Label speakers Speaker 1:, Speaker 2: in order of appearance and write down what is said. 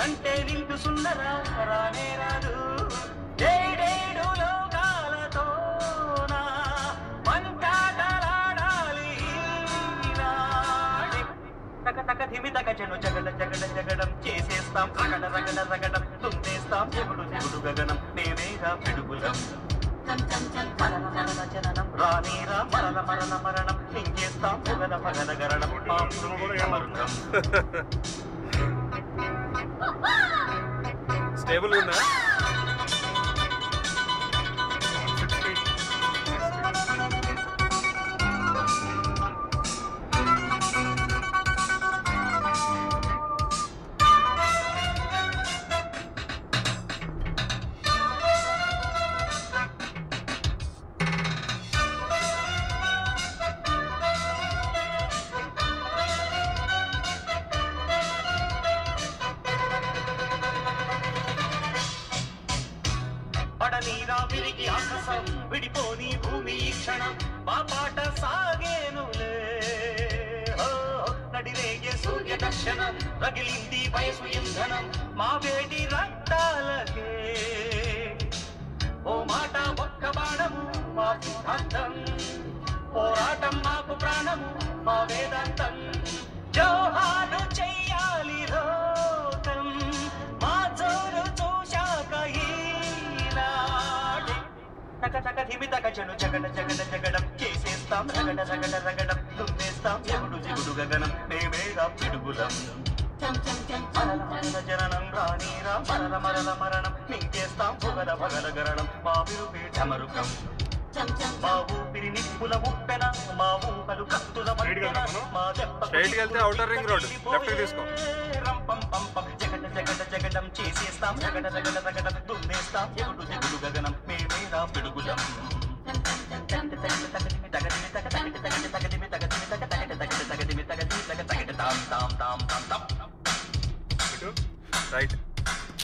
Speaker 1: కంటే నిండు సుందరా రానే రాదు ఏడేడు లోకాలతోనా మంటాటలాడాలి ఈనాడే. తక తక ధిమి తక చెను జగడ జగడ జగడం చేసేస్తాం రగడ రగడ రగడం తుందేస్తాం జగుడు జగుడు గగనం మేమేగా పిడుగులం మరణ మరణ జననం రానీరా మరణ మరణ మరణం ఇంకేస్తాం పొగల పగల గరణం మా మృగే మరుగం
Speaker 2: స్టేబుల్ ఉందా
Speaker 1: పడనీరా విరిగి ఆకాశం విడిపోని భూమి ఈ క్షణం మా పాట సాగేనులే ఓ, నడిరేగే సూర్య దర్శనం రగిలింది వయసు ఇంధనం మా వేడి రక్తాలకే ఓ మాట ఒక్క బాణము మా సిద్ధాంతం పోరాటం మాకు ప్రాణము మా వేదాంతం జోహాను చెయ్యాలి లోకం మా జోరు చూశాక ఈనాడే తక తక ధిమి తక చెను జగడ జగడ జగడం చేసేస్తాం రగడ రగడ రగడం దున్నేస్తాం జగుడు జగుడు గగనం మేమేగా పిడుగులం మరల మరల జననం రానీరా మరల మరల మరణం మింగేస్తాం పొగల పగల గరణం మా విరుపే ఢమరుకం మా ఊపిరి నిప్పుల ముప్పెన మా ఊకలు కత్తుల
Speaker 2: Straight గా
Speaker 1: మధ్యన
Speaker 2: వెళ్తాను.
Speaker 1: మా దెబ్బకు
Speaker 2: Straight గా వెళ్తే outer ring road. Left కి తీసుకో.
Speaker 1: రంపం పంపం జగడ జగడ జగడం చేసేస్తాం జగడ జగడ జగడం దున్నేస్తాం జగుడు జగుడు గగనం మేమేరా పిడుగులం తగదిమి తగదిమి తగదిమి తగ తగటి తగటి తగదిమి తగదిమి తగ తగటి తగటి తగదిమి తగదిమి తగ తగటి తాం తాం తాం తాం తాం
Speaker 2: రైట్